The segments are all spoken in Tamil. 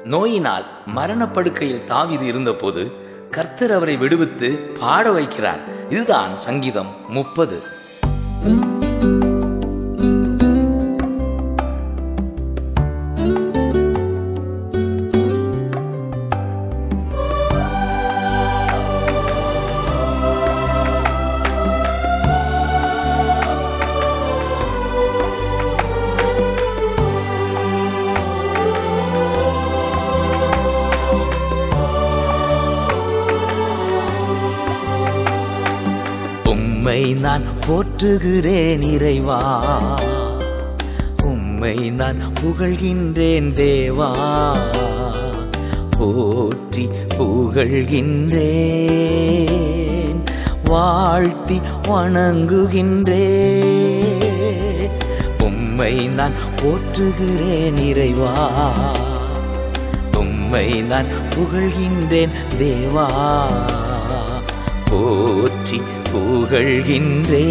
நோயினால் மரணப்படுக்கையில் தாவீது இருந்தபோது கர்த்தர் அவரை விடுவித்து பாட வைக்கிறார் இதுதான் சங்கீதம் முப்பது உம்மை நான் போற்றுகிறேன் இறைவா உம்மை நான் புகழ்கின்றேன் தேவா போற்றி புகழ்கின்றேன் வாழ்த்தி வணங்குகின்றேன் உம்மை நான் போற்றுகிறேன் இறைவா உம்மை நான் புகழ்கின்றேன் தேவா போற்றி புகழ்கின்றே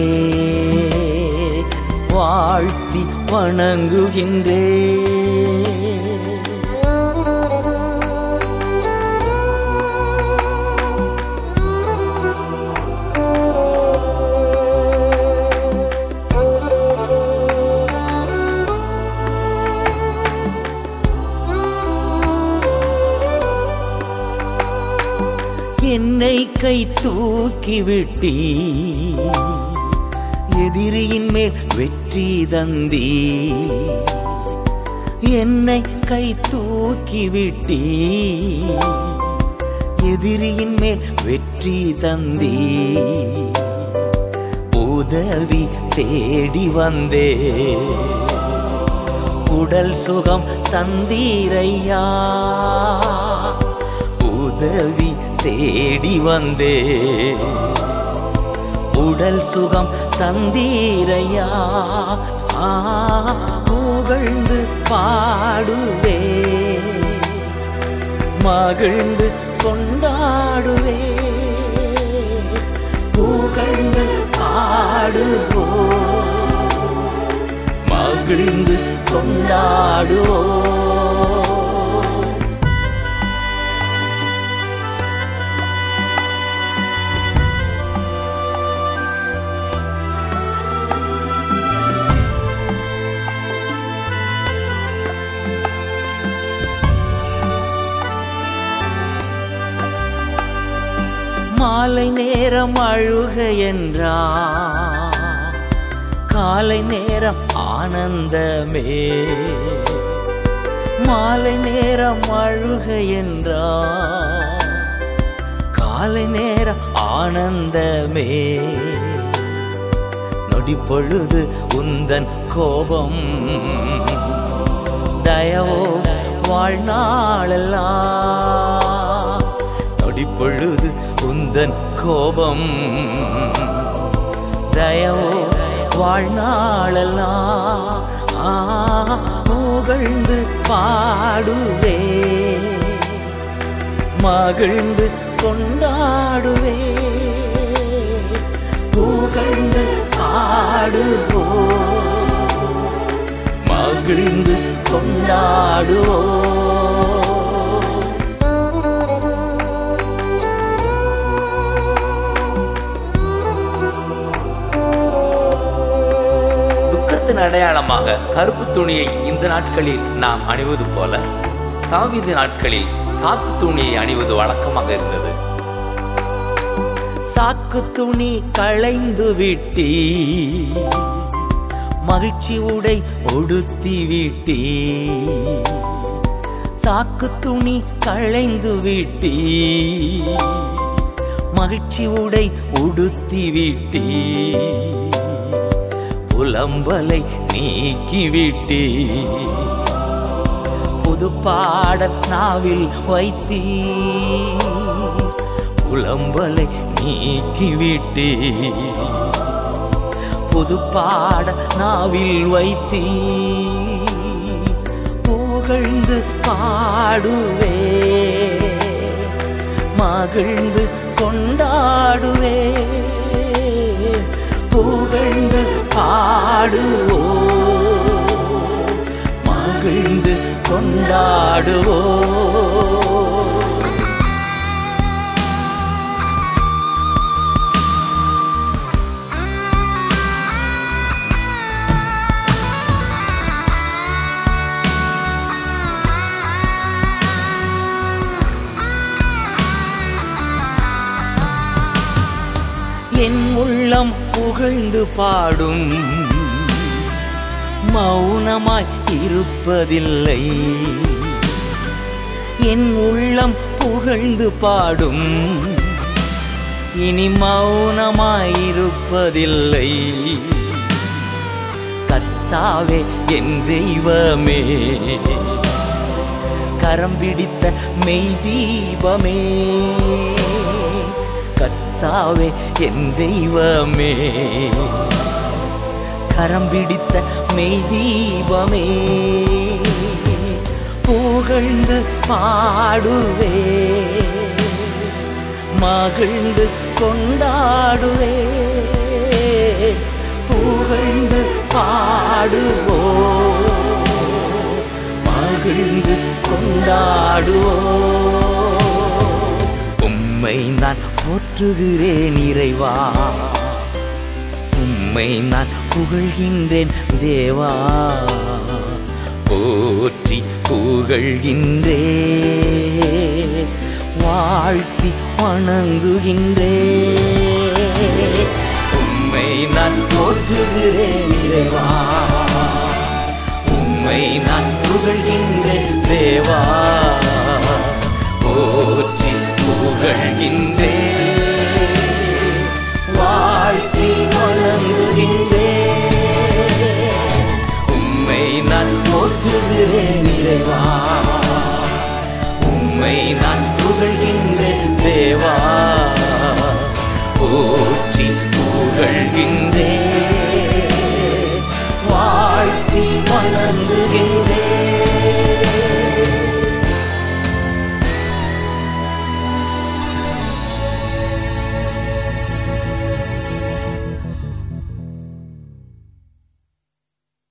வாழ்த்தி வணங்குகின்றே என்னை கை தூக்கி விட்டி எதிரியின் மேல் வெற்றி தந்தி என்னை கை தூக்கி விட்டி எதிரியின் மேல் வெற்றி தந்தி உதவி தேடி வந்தே உடல் சுகம் தந்தீரையா உதவி தேடி வந்தே உடல் சுகம் தந்தீரையா ஆ, புகழ்ந்து பாடுவே மகிழ்ந்து கொண்டாடுவே புகழ்ந்து பாடுவோ மகிழ்ந்து கொண்டாடுவோ மாலை நேரம் அழுக என்றா காலை நேரம் ஆனந்தமே மாலை நேரம் அழுக என்றா காலை நேரம் ஆனந்தமே நொடி பொழுது உந்தன் கோபம் தயவோ வாழ்நாளெல்லாம் நொடி பொழுது உந்தன் கோபம் தயவோ வாழ்நாளெல்லாம் ஆ, புகழ்ந்து பாடுவே மகிழ்ந்து கொண்டாடுவே புகழ்ந்து பாடுவோ மகிழ்ந்து கொண்டாடுவோ துக்கத்தின் அடையாளமாக கருப்பு துணியை இந்த நாட்களில் நாம் அணிவது போல தாவீது நாட்களில் சாக்கு துணியை அணிவது வழக்கமாக இருந்தது சாக்கு துணி களைந்து விட்டி மகிழ்ச்சி உடை உடுத்தி விட்டி சாக்கு துணி களைந்து விட்டி மகிழ்ச்சி உடை உடுத்தி விட்டி புலம்பலை நீக்கிவிட்டி புது பாட நாவில் வைத்தீ புலம்பலை நீக்கிவிட்டி புது பாட நாவில் வைத்தீ புகழ்ந்து பாடுவே மகிழ்ந்து கொண்டாடுவே புகழ்ந்து பாடுவோ மகிழ்ந்து கொண்டாடுவோ உள்ளம் புகழ்ந்து பாடும் மௌனமாய் இருப்பதில்லை என் உள்ளம் புகழ்ந்து பாடும் இனி மௌனமாயிருப்பதில்லை கர்த்தாவே என் தெய்வமே கரம் பிடித்த மெய் தீபமே கர்த்தாவே என் தெய்வமே கரம் பிடித்த மெய் தீபமே புகழ்ந்து பாடுவே மகிழ்ந்து கொண்டாடுவே புகழ்ந்து பாடுவோ மகிழ்ந்து கொண்டாடுவோ உம்மை நான் போற்றுகிறேன் இறைவா உம்மை நான் புகழ்கின்றேன் தேவா போற்றி புகழ்கின்றே வாழ்த்தி வணங்குகின்றே உம்மை நான் போற்றுகிறேன் இறைவா உம்மை நான் புகழ்கின்றேன் தேவா போற்றி புகழ்கின்றே வாழ்த்தி வணங்குகின்றே உம்மை நான் போற்றுகிறேன் இறைவா உம்மை நான் புகழ்கின்றேன் தேவா போற்றி புகழ்கின்றே வாழ்த்தி வணங்குகின்றே